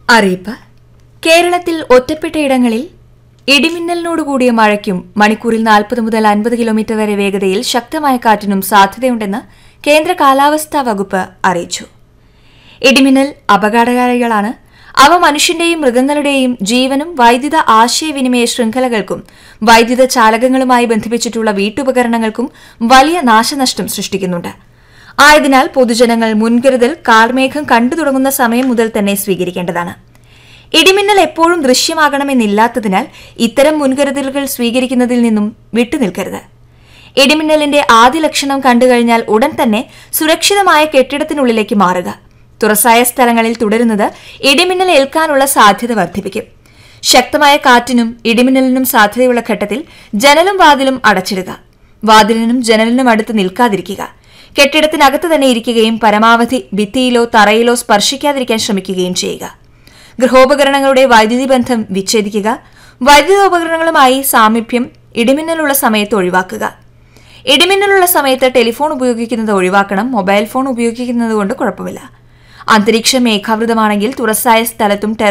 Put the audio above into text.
അറിയിപ്പ് കേരളത്തിൽ ഒറ്റപ്പെട്ട ഇടങ്ങളിൽ ഇടിമിന്നലിനോടുകൂടിയ മഴയ്ക്കും മണിക്കൂറിൽ നാൽപ്പത് മുതൽ അൻപത് കിലോമീറ്റർ വരെ വേഗതയിൽ ശക്തമായ കാറ്റിനും സാധ്യതയുണ്ടെന്ന് കേന്ദ്ര കാലാവസ്ഥാ വകുപ്പ് അറിയിച്ചു ഇടിമിന്നൽ അപകടകാരികളാണ് അവ മനുഷ്യന്റെയും മൃഗങ്ങളുടെയും ജീവനും വൈദ്യുത ആശയവിനിമയ ശൃംഖലകൾക്കും വൈദ്യുത ചാലകങ്ങളുമായി ബന്ധിപ്പിച്ചിട്ടുള്ള വീട്ടുപകരണങ്ങൾക്കും വലിയ നാശനഷ്ടം സൃഷ്ടിക്കുന്നുണ്ട് ആയതിനാൽ പൊതുജനങ്ങൾ മുൻകരുതൽ കാർമേഘം കണ്ടു തുടങ്ങുന്ന സമയം മുതൽ തന്നെ സ്വീകരിക്കേണ്ടതാണ് ഇടിമിന്നൽ എപ്പോഴും ദൃശ്യമാകണമെന്നില്ലാത്തതിനാൽ ഇത്തരം മുൻകരുതലുകൾ സ്വീകരിക്കുന്നതിൽ നിന്നും വിട്ടുനിൽക്കരുത് ഇടിമിന്നലിന്റെ ആദ്യ ലക്ഷണം കണ്ടുകഴിഞ്ഞാൽ ഉടൻ തന്നെ സുരക്ഷിതമായ കെട്ടിടത്തിനുള്ളിലേക്ക് മാറുക തുറസായ സ്ഥലങ്ങളിൽ തുടരുന്നത് ഇടിമിന്നൽ ഏൽക്കാനുള്ള സാധ്യത വർദ്ധിപ്പിക്കും ശക്തമായ കാറ്റിനും ഇടിമിന്നലിനും സാധ്യതയുള്ള ഘട്ടത്തിൽ ജനലും വാതിലും അടച്ചിടുക വാതിലിനും ജനലിനും അടുത്ത് നിൽക്കാതിരിക്കുക കെട്ടിടത്തിനകത്ത് തന്നെ ഇരിക്കുകയും പരമാവധി ഭിത്തിയിലോ തറയിലോ സ്പർശിക്കാതിരിക്കാൻ ശ്രമിക്കുകയും ചെയ്യുക ഗൃഹോപകരണങ്ങളുടെ വൈദ്യുതി ബന്ധം വിച്ഛേദിക്കുക വൈദ്യുതോപകരണങ്ങളുമായി സാമീപ്യം ഇടിമിന്നലുള്ള സമയത്ത് ഒഴിവാക്കുക ഇടിമിന്നലുള്ള സമയത്ത് ടെലിഫോൺ ഉപയോഗിക്കുന്നത് ഒഴിവാക്കണം മൊബൈൽ ഫോൺ ഉപയോഗിക്കുന്നത് കൊണ്ട് കുഴപ്പമില്ല അന്തരീക്ഷം മേഘാവൃതമാണെങ്കിൽ തുറസായ സ്ഥലത്തും